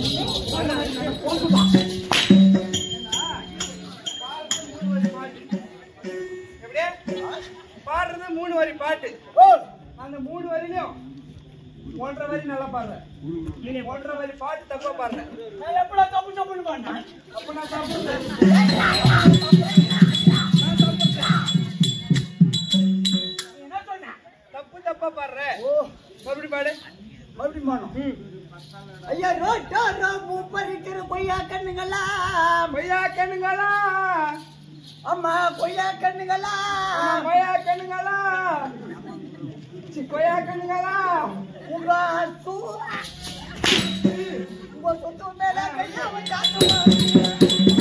எப்படியே? பாடுறது மூணு வரி பாட்டு அந்த மூணு வரிலையும் ஒன்றரை வரி நல்லா பாடுற நீ ஒன்றரை வரி பாட்டு தப்பா பாடுற நான் எப்படா தப்பு தப்புன்னு பண்ணேன் அப்ப நான் தப்பு நீ என்ன சொன்ன தப்பு தப்பா பாடுற ஓ மறுபடியும் பாடு மறுபடியும் பண்ணோம் ஐயா ரோட்டாரா மூப்பரிக்கிற பொய்யா கண்ணுங்களா கொய்யா கண்ணுங்களா அம்மா பொய்யா கண்ணுங்களா கொய்யா கண்ணுங்களா சி, கொய்யா கண்ணுங்களா உங்க சூ உங்க சொத்து மேல கையா வச்சாங்க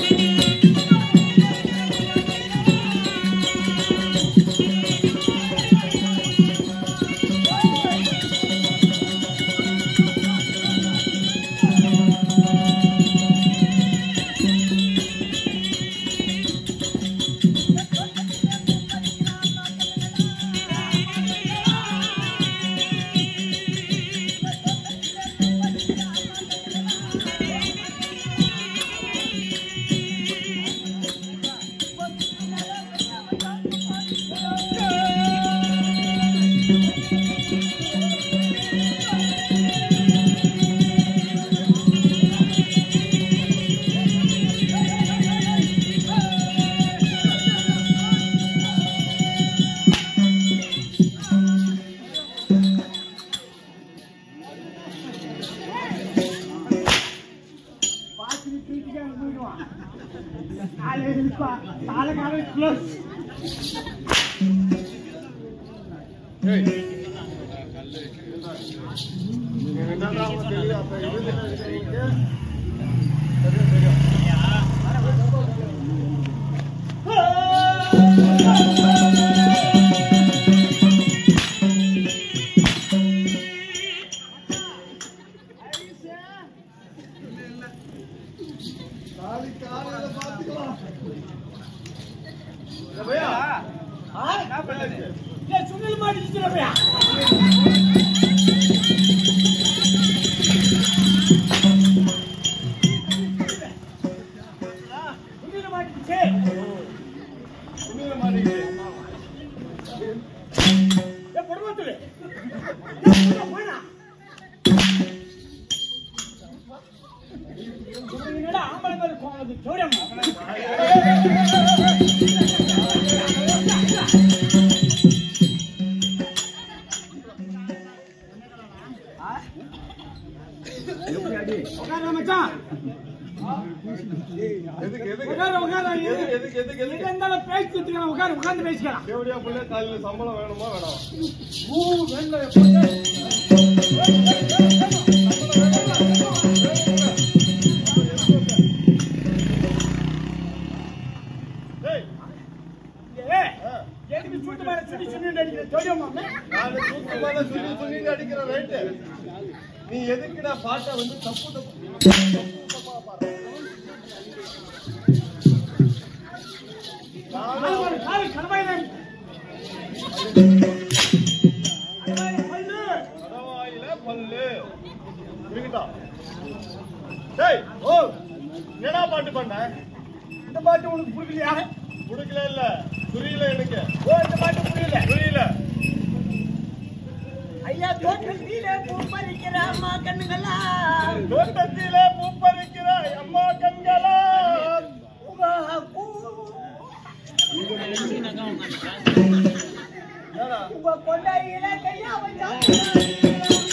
பாத்து தூக்கிட்டு போயிடுவான் காலை இருப்பா காலை காலை க்ளோஸ் என்ன பண்ணுது சுண்ணல் மாட்டிச்சுடா சுண்ணல் மாட்டிச்சு ஏ படுவாத்துலே போனா என்னடா ஆம்பளை மேல கோவம் சோடியம்மா உட்கார மச்சான் உட்கார உட்கார எது இருந்தாலும் பேசி கொடுத்துக்கலாம் உட்கார உட்கார்ந்து பேசிக்கலாம் எப்படியா பிள்ளை காலையில சம்பளம் வேணுமா வேணாம் ஊ வெள்ள போட்டு டேய் ஏய், எதுக்கு சுட்டு மேல சுடி சுடி அடிக்கிற தெரியுமா நான் தூக்கு மேல சொல்லி சொல்லி அடிக்கிற ரைட்டு நீ எதுக்குடா பாட்டை வந்து தப்பு தப்பு கால் கால் கணவாயில பல்லு கடவாயில பல்லு இருக்கட்டா டேய் ஓ என்னடா பாட்டு பண்ண இந்த பாட்டு உனக்கு புரியலையா குடுக்கல இல்ல புரியல எனக்கு ஓ இந்த பாட்டு புரியல புரியல ஐயா தோட்டத்திலே பூ பறிக்கிற அம்மா கண்ணுங்களா தோட்டத்திலே பூப்பறிக்கிற அம்மா கண்களா உங்க பூ என்னடா உங்க கொண்டையில கையா வச்சா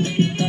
ஆ